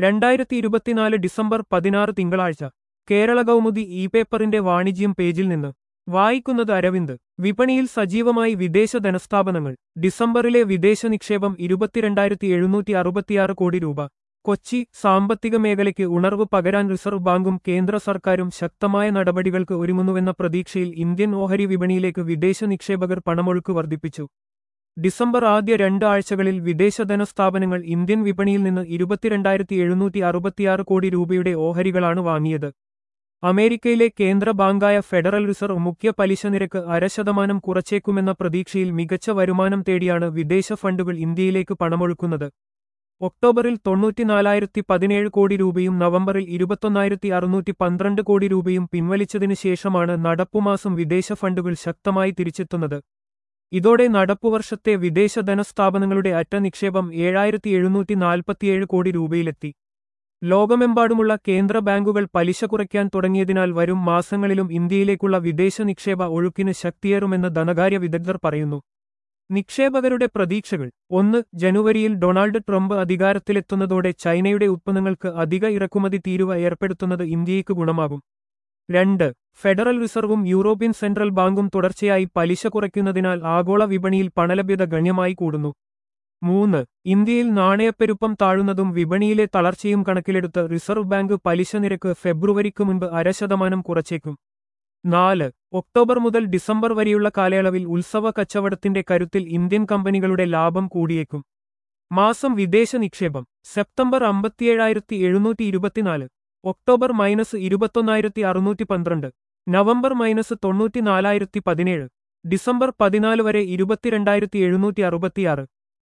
രണ്ടായിരത്തി ഇരുപത്തിനാല് ഡിസംബർ പതിനാറ് തിങ്കളാഴ്ച കേരള കൗമുദി ഇ പേപ്പറിന്റെ വാണിജ്യം പേജിൽ നിന്ന് വായിക്കുന്നത് അരവിന്ദ് വിപണിയിൽ സജീവമായി വിദേശ ധനസ്ഥാപനങ്ങൾ ഡിസംബറിലെ വിദേശ നിക്ഷേപം ഇരുപത്തിരണ്ടായിരത്തി എഴുന്നൂറ്റി അറുപത്തിയാറ് കോടി രൂപ കൊച്ചി സാമ്പത്തിക മേഖലയ്ക്ക് ഉണർവ് പകരാൻ റിസർവ് ബാങ്കും കേന്ദ്ര സർക്കാരും ശക്തമായ നടപടികൾക്ക് ഒരുങ്ങുന്നുവെന്ന പ്രതീക്ഷയിൽ ഇന്ത്യൻ ഓഹരി വിപണിയിലേക്ക് വിദേശ നിക്ഷേപകർ പണമൊഴുക്ക് വർദ്ധിപ്പിച്ചു ഡിസംബർ ആദ്യ രണ്ട് ആഴ്ചകളിൽ വിദേശ ധനസ്ഥാപനങ്ങൾ ഇന്ത്യൻ വിപണിയിൽ നിന്ന് ഇരുപത്തിരണ്ടായിരത്തി എഴുന്നൂറ്റി അറുപത്തിയാറ് കോടി രൂപയുടെ ഓഹരികളാണ് വാങ്ങിയത് അമേരിക്കയിലെ കേന്ദ്ര ബാങ്കായ ഫെഡറൽ റിസർവ് മുഖ്യ പലിശ നിരക്ക് അര ശതമാനം കുറച്ചേക്കുമെന്ന പ്രതീക്ഷയിൽ മികച്ച വരുമാനം തേടിയാണ് വിദേശ ഫണ്ടുകൾ ഇന്ത്യയിലേക്ക് പണമൊഴുക്കുന്നത് ഒക്ടോബറിൽ തൊണ്ണൂറ്റിനാലായിരത്തി പതിനേഴ് കോടി രൂപയും നവംബറിൽ ഇരുപത്തൊന്നായിരത്തി അറുന്നൂറ്റി പന്ത്രണ്ട് കോടി രൂപയും പിൻവലിച്ചതിനു ശേഷമാണ് നടപ്പുമാസം വിദേശ ഫണ്ടുകൾ ശക്തമായി തിരിച്ചെത്തുന്നത് ഇതോടെ നടപ്പുവർഷത്തെ വിദേശ ധനസ്ഥാപനങ്ങളുടെ അറ്റ നിക്ഷേപം ഏഴായിരത്തി എഴുന്നൂറ്റി നാൽപ്പത്തിയേഴ് കോടി രൂപയിലെത്തി ലോകമെമ്പാടുമുള്ള കേന്ദ്ര ബാങ്കുകൾ പലിശ കുറയ്ക്കാൻ തുടങ്ങിയതിനാൽ വരും മാസങ്ങളിലും ഇന്ത്യയിലേക്കുള്ള വിദേശ നിക്ഷേപ ഒഴുക്കിന് ശക്തിയേറുമെന്ന് ധനകാര്യ വിദഗ്ധർ പറയുന്നു നിക്ഷേപകരുടെ പ്രതീക്ഷകൾ ഒന്ന് ജനുവരിയിൽ ഡൊണാൾഡ് ട്രംപ് അധികാരത്തിലെത്തുന്നതോടെ ചൈനയുടെ ഉത്പന്നങ്ങൾക്ക് അധിക ഇറക്കുമതി തീരുവ ഏർപ്പെടുത്തുന്നത് ഇന്ത്യയ്ക്ക് ഗുണമാകും രണ്ട് ഫെഡറൽ റിസർവും യൂറോപ്യൻ സെൻട്രൽ ബാങ്കും തുടർച്ചയായി പലിശ കുറയ്ക്കുന്നതിനാൽ ആഗോള വിപണിയിൽ പണലഭ്യത ഗണ്യമായി കൂടുന്നു മൂന്ന് ഇന്ത്യയിൽ നാണയപ്പെരുപ്പം താഴുന്നതും വിപണിയിലെ തളർച്ചയും കണക്കിലെടുത്ത് റിസർവ് ബാങ്ക് പലിശ നിരക്ക് ഫെബ്രുവരിക്ക് മുൻപ് അര ശതമാനം കുറച്ചേക്കും നാല് ഒക്ടോബർ മുതൽ ഡിസംബർ വരെയുള്ള കാലയളവിൽ ഉത്സവ കച്ചവടത്തിന്റെ കരുത്തിൽ ഇന്ത്യൻ കമ്പനികളുടെ ലാഭം കൂടിയേക്കും മാസം വിദേശ നിക്ഷേപം സെപ്റ്റംബർ അമ്പത്തിയേഴായിരത്തി എഴുന്നൂറ്റി ഇരുപത്തിനാല് ഒക്ടോബർ മൈനസ് ഇരുപത്തൊന്നായിരത്തി അറുന്നൂറ്റി പന്ത്രണ്ട് നവംബർ മൈനസ് തൊണ്ണൂറ്റിനാലായിരത്തി പതിനേഴ് ഡിസംബർ പതിനാല് വരെ ഇരുപത്തിരണ്ടായിരത്തി എഴുന്നൂറ്റി അറുപത്തിയാറ്